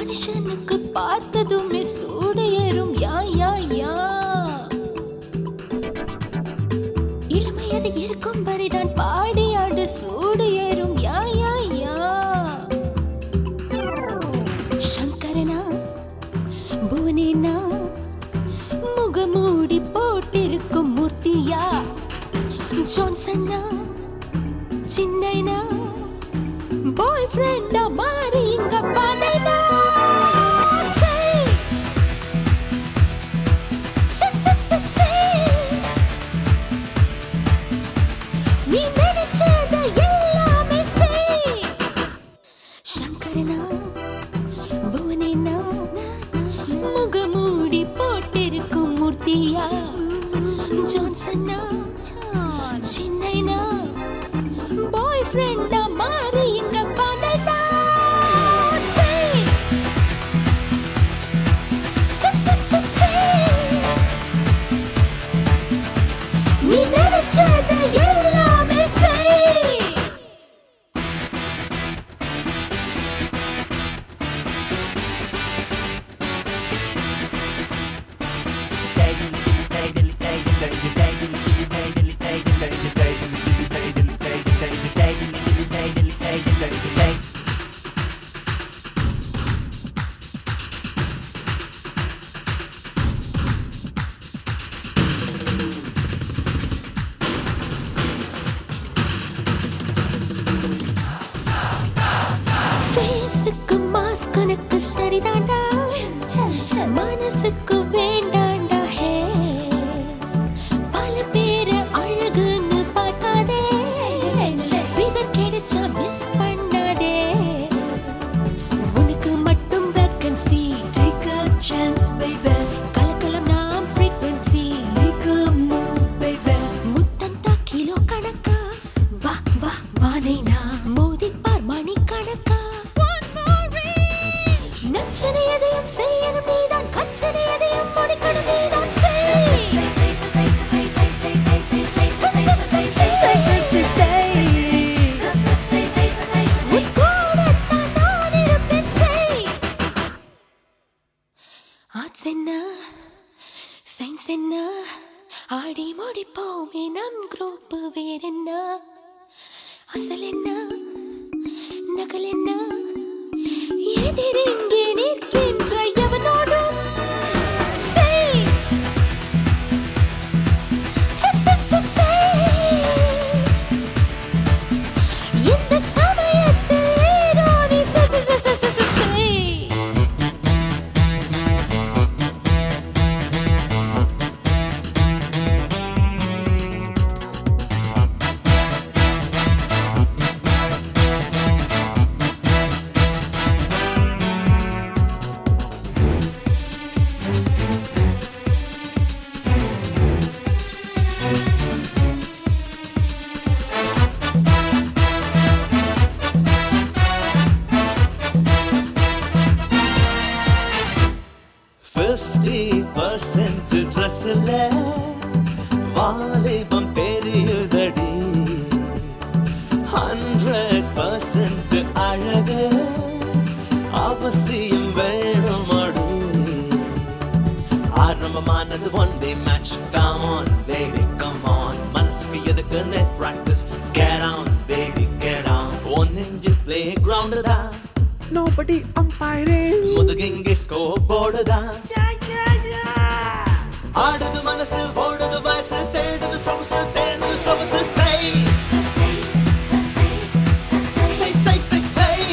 மனுஷனுக்கு பார்த்ததுமே சூடு ஏறும் யா யா யா இளமையது இருக்கும் வரைதான் பாடி ஆடு சூடு ஏறும் யா யா யா சங்கரனா புவனேனா முகமூடி போட்டிருக்கும் மூர்த்தியா ஜான்சன்னா சின்னைனா பாய் ஃப்ரெண்டா மாறி இங்க பாதைனா Say. Say, say, say, say. நீ நினைச்சத எல்லாமே செய். சங்கரனா புவனேனா முகமூடி போட்டிருக்கும் மூர்த்தியா ஜான்சனா சின்னைனா பாய் ஃப்ரெண்டா மாறி இங்க பாதைனா Say. Say, say, say, say. நீ நினைச்சத எல்லாமே செய் ஃபேஸுக்கு மாஸ்க் உனக்கு சரிதாண்டா மனசுக்கு வேண்டாண்டா ஹே பல பேரு அழகுன்னு பார்க்காதே ஃபிகர் கிடைச்சா மிஸ் பண்ணாதே உனக்கு மட்டும் vacancy take a chance baby கலக்கலம் நாம் frequency make a move baby முத்தம் தா கிலோ கணக்கா வா வா வானைனா மோதி பார் மணி கணக்கா நச்சனை எதையும் செய்யணும் நீதான் கச்சனை எதையும் முடிக்கணும் நீதான் செய். உன் கூடத்தான் நான் இருப்பேன் செய். ஆர்ட்ஸ் என்ன சயின்ஸ் என்ன ஆடி முடிப்போமே நம் குரூப் வேறென்ன அசல் என்ன நகல் என்ன எதிரிங்கே நிற்கின்ற எவனோடும் செய். செ- செ- செ- செய். இந்த சமயத்தில் ஏதோ நீ செ- செ- செ- செ- செ- செ- செய். ஃபிஃப்டி பர்சன்ட் ட்ரெஸ்ஸில் வாலிபம் தெரியுதடி ஹண்ட்ரட் பர்சன்ட் அழகு அவசியம் வேணுமாடு ஆரம்பமானது one day match come on baby come on மனசுக்கு எதுக்கு net practice get on baby get on one inch play ground தான் Nobody umpiring. முதுகெங்கே ஸ்கோப் போடுதான் ஆடுது மனசு ஓடுது வயசு தேடுது சொகுசு தேடுது சொகுசு சை சை சை சை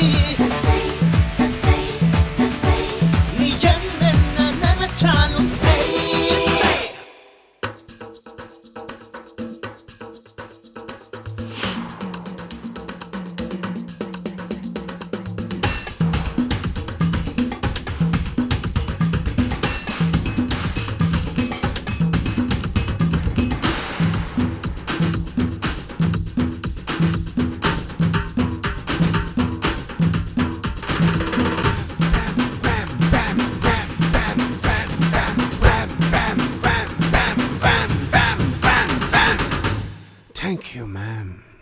சை நீ என்னென்ன நினைச்சாலும் சை சை Thank you, ma'am.